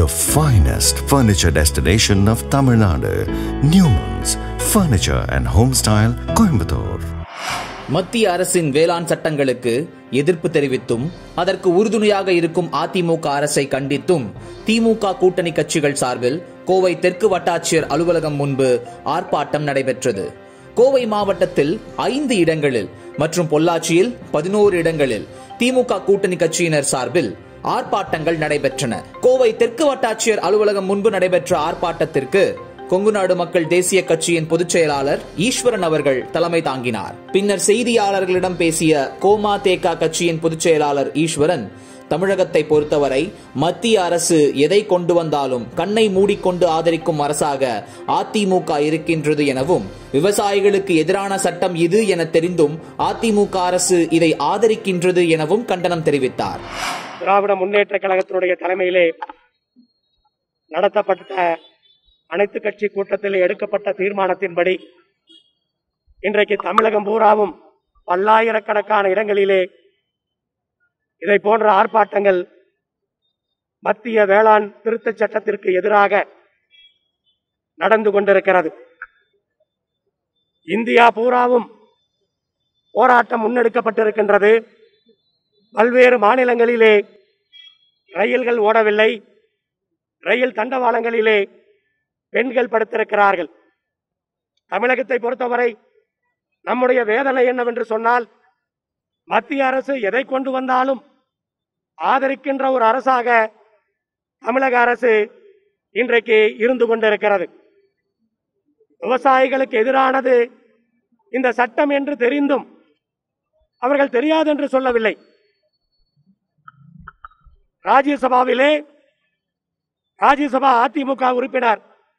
the finest furniture destination of Tamil Nadu, Newman's Furniture and Homestyle, Coimbatore. மத்திய அரசின் வேளாண் சட்டங்களுக்கு எதிர்ப்பு தெரிவித்தும் அதற்கு உறுதுணையாக இருக்கும் அதிமுக அரசை கண்டித்தும் திமுக கூட்டணி கட்சிகள் சார்பில் கோவை தெற்கு வட்டாட்சியர் அலுவலகம் முன்பு ஆர்ப்பாட்டம் நடைபெற்றது கோவை மாவட்டத்தில் ஐந்து இடங்களில் மற்றும் பொள்ளாச்சியில் பதினோரு இடங்களில் திமுக கூட்டணி கட்சியினர் சார்பில் ஆர்ப்பாட்டங்கள் நடைபெற்றன கோவை தெற்கு வட்டாட்சியர் அலுவலகம் முன்பு நடைபெற்ற ஆர்ப்பாட்டத்திற்கு கொங்கு நாடு மக்கள் தேசிய கட்சியின் பொதுச் செயலாளர் ஈஸ்வரன் அவர்கள் தலைமை தாங்கினார் பின்னர் செய்தியாளர்களிடம் பேசிய கோமா தேகா கட்சியின் பொதுச் செயலாளர் ஈஸ்வரன் தமிழகத்தை பொறுத்தவரை மத்திய அரசு எதை கொண்டு வந்தாலும் கண்ணை மூடிக்கொண்டு ஆதரிக்கும் அரசாக அதிமுக இருக்கின்றது எனவும் விவசாயிகளுக்கு எதிரான சட்டம் இது என தெரிந்தும் அதிமுக அரசு இதை ஆதரிக்கின்றது எனவும் கண்டனம் தெரிவித்தார் திராவிட முன்னேற்ற கழகத்தினுடைய தலைமையிலே நடத்தப்பட்ட அனைத்து கட்சி கூட்டத்தில் எடுக்கப்பட்ட தீர்மானத்தின்படி இன்றைக்கு தமிழகம் பூராவும் பல்லாயிரக்கணக்கான இடங்களிலே இதை போன்ற ஆர்ப்பாட்டங்கள் மத்திய வேளாண் திருத்தச் சட்டத்திற்கு எதிராக நடந்து கொண்டிருக்கிறது இந்தியா பூராவும் போராட்டம் முன்னெடுக்கப்பட்டிருக்கின்றது பல்வேறு மாநிலங்களிலே ரயில்கள் ஓடவில்லை ரயில் தண்டவாளங்களிலே பெண்கள் படுத்திருக்கிறார்கள் தமிழகத்தை பொறுத்தவரை நம்முடைய வேதனை என்னவென்று சொன்னால் மத்திய அரசு எதை கொண்டு வந்தாலும் ஆதரிக்கின்ற ஒரு அரசாக தமிழக அரசு இன்றைக்கு இருந்து கொண்டிருக்கிறது விவசாயிகளுக்கு எதிரானது இந்த சட்டம் என்று தெரிந்தும் அவர்கள் தெரியாது என்று சொல்லவில்லை ராஜ்யசபாவிலே ராஜ்யசபா அதிமுக உறுப்பினர்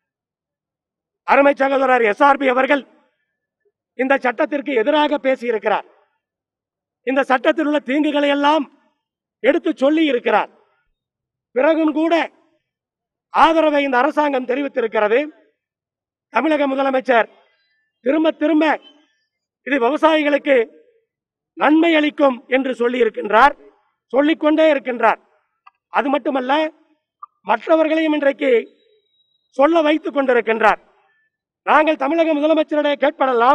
அருமை சகோதரர் எஸ்ஆர்பி அவர்கள் இந்த சட்டத்திற்கு எதிராக பேசியிருக்கிறார் இந்த சட்டத்தில் உள்ள தீங்குகளை எல்லாம் எடுத்து சொல்லி இருக்கிறார் பிறகும் கூட ஆதரவை இந்த அரசாங்கம் தெரிவித்திருக்கிறது தமிழக முதலமைச்சர் திரும்ப திரும்ப இது விவசாயிகளுக்கு நன்மை அளிக்கும் என்று சொல்லி இருக்கின்றார் சொல்லிக்கொண்டே இருக்கின்றார் அது மட்டுமல்ல மற்றவர்களையும் இன்றைக்கு சொல்ல வைத்துக் கொண்டிருக்கின்றார் நாங்கள் தமிழக முதலமைச்சரிடையே கேட்படலாம்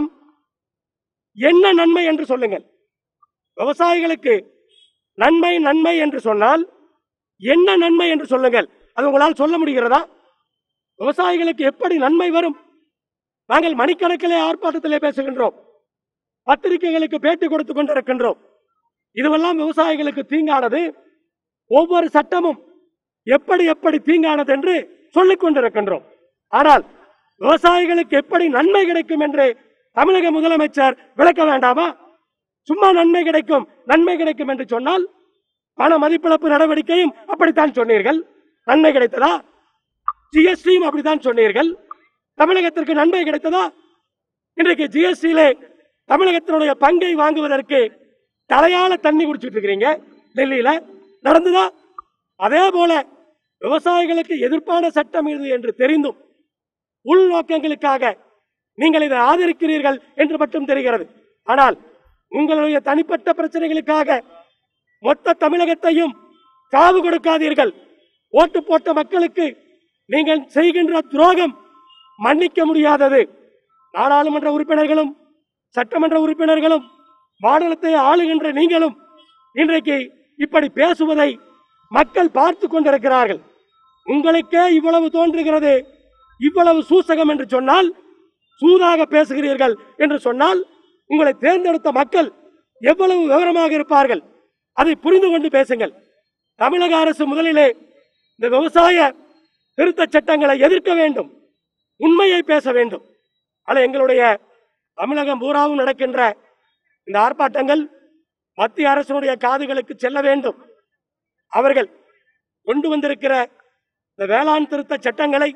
என்ன நன்மை என்று சொல்லுங்கள் விவசாயிகளுக்கு நன்மை நன்மை என்று சொன்னால் என்ன நன்மை என்று சொல்லுங்கள் அது உங்களால் சொல்ல முடிகிறதா விவசாயிகளுக்கு எப்படி நன்மை வரும் நாங்கள் மணிக்கணக்கிலே ஆர்ப்பாட்டத்திலே பேசுகின்றோம் பத்திரிகைகளுக்கு பேட்டி கொடுத்துக் கொண்டிருக்கின்றோம் இதுவெல்லாம் விவசாயிகளுக்கு தீங்கானது ஒவ்வொரு சட்டமும் எப்படி எப்படி தீங்கானது என்று சொல்லிக் கொண்டிருக்கின்றோம் ஆனால் விவசாயிகளுக்கு எப்படி நன்மை கிடைக்கும் என்று தமிழக முதலமைச்சர் விளக்க வேண்டாமா சும்மா நன்மை கிடைக்கும் நன்மை கிடைக்கும் என்று சொன்னால் பண மதிப்பிழப்பு நடவடிக்கையும் அப்படித்தான் சொன்னீர்கள் நன்மை கிடைத்ததா ஜிஎஸ்டியும் அப்படித்தான் சொன்னீர்கள் தமிழகத்திற்கு நன்மை கிடைத்ததா இன்றைக்கு ஜிஎஸ்டியிலே தமிழகத்தினுடைய பங்கை வாங்குவதற்கு தலையால தண்ணி குடிச்சிட்டு இருக்கிறீங்க டெல்லியில நடந்ததா அதே போல விவசாயிகளுக்கு எதிர்ப்பான சட்டம் இது என்று தெரிந்தும் உள்நோக்கங்களுக்காக நீங்கள் இதை ஆதரிக்கிறீர்கள் என்று மட்டும் தெரிகிறது ஆனால் உங்களுடைய தனிப்பட்ட பிரச்சனைகளுக்காக மொத்த தமிழகத்தையும் காவு கொடுக்காதீர்கள் ஓட்டு போட்ட மக்களுக்கு நீங்கள் செய்கின்ற துரோகம் மன்னிக்க முடியாதது நாடாளுமன்ற உறுப்பினர்களும் சட்டமன்ற உறுப்பினர்களும் மாநிலத்தை ஆளுகின்ற நீங்களும் இன்றைக்கு இப்படி பேசுவதை மக்கள் பார்த்து கொண்டிருக்கிறார்கள் உங்களுக்கே இவ்வளவு தோன்றுகிறது இவ்வளவு சூசகம் என்று சொன்னால் சூதாக பேசுகிறீர்கள் என்று சொன்னால் உங்களை தேர்ந்தெடுத்த மக்கள் எவ்வளவு விவரமாக இருப்பார்கள் அதை புரிந்து கொண்டு பேசுங்கள் தமிழக அரசு முதலிலே இந்த விவசாய திருத்த சட்டங்களை எதிர்க்க வேண்டும் உண்மையை பேச வேண்டும் ஆனால் எங்களுடைய தமிழகம் பூராவும் நடக்கின்ற இந்த ஆர்ப்பாட்டங்கள் மத்திய அரசினுடைய காதுகளுக்கு செல்ல வேண்டும் அவர்கள் கொண்டு வந்திருக்கிற இந்த வேளாண் திருத்த சட்டங்களை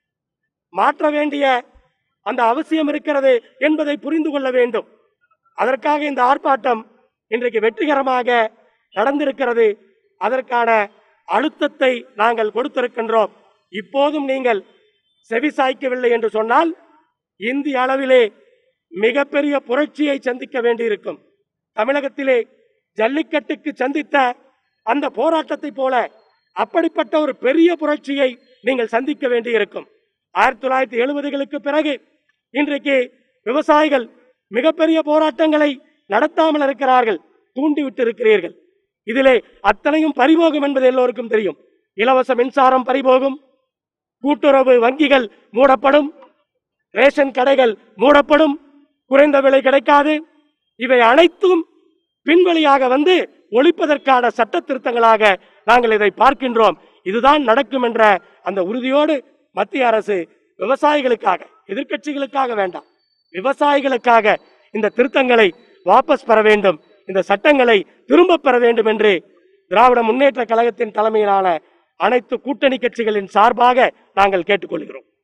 மாற்ற வேண்டிய அந்த அவசியம் இருக்கிறது என்பதை புரிந்து கொள்ள வேண்டும் அதற்காக இந்த ஆர்ப்பாட்டம் இன்றைக்கு வெற்றிகரமாக நடந்திருக்கிறது அதற்கான அழுத்தத்தை நாங்கள் கொடுத்திருக்கின்றோம் இப்போதும் நீங்கள் செவி சாய்க்கவில்லை என்று சொன்னால் இந்திய அளவிலே மிகப்பெரிய புரட்சியை சந்திக்க வேண்டியிருக்கும் தமிழகத்திலே ஜல்லிக்கட்டுக்கு சந்தித்த அந்த போராட்டத்தை போல அப்படிப்பட்ட ஒரு பெரிய புரட்சியை நீங்கள் சந்திக்க வேண்டியிருக்கும் ஆயிரத்தி தொள்ளாயிரத்தி எழுபதுகளுக்கு பிறகு இன்றைக்கு விவசாயிகள் மிகப்பெரிய போராட்டங்களை நடத்தாமல் இருக்கிறார்கள் தூண்டிவிட்டு இருக்கிறீர்கள் இதிலே அத்தனையும் பறிபோகும் என்பது எல்லோருக்கும் தெரியும் இலவச மின்சாரம் பறிபோகும் கூட்டுறவு வங்கிகள் மூடப்படும் ரேஷன் கடைகள் மூடப்படும் குறைந்த விலை கிடைக்காது இவை அனைத்தும் பின்வழியாக வந்து ஒழிப்பதற்கான சட்ட திருத்தங்களாக நாங்கள் இதை பார்க்கின்றோம் இதுதான் நடக்கும் என்ற அந்த உறுதியோடு மத்திய அரசு விவசாயிகளுக்காக எதிர்க்கட்சிகளுக்காக வேண்டாம் விவசாயிகளுக்காக இந்த திருத்தங்களை வாபஸ் பெற வேண்டும் இந்த சட்டங்களை திரும்ப பெற வேண்டும் என்று திராவிட முன்னேற்ற கழகத்தின் தலைமையிலான அனைத்து கூட்டணி கட்சிகளின் சார்பாக நாங்கள் கேட்டுக்கொள்கிறோம்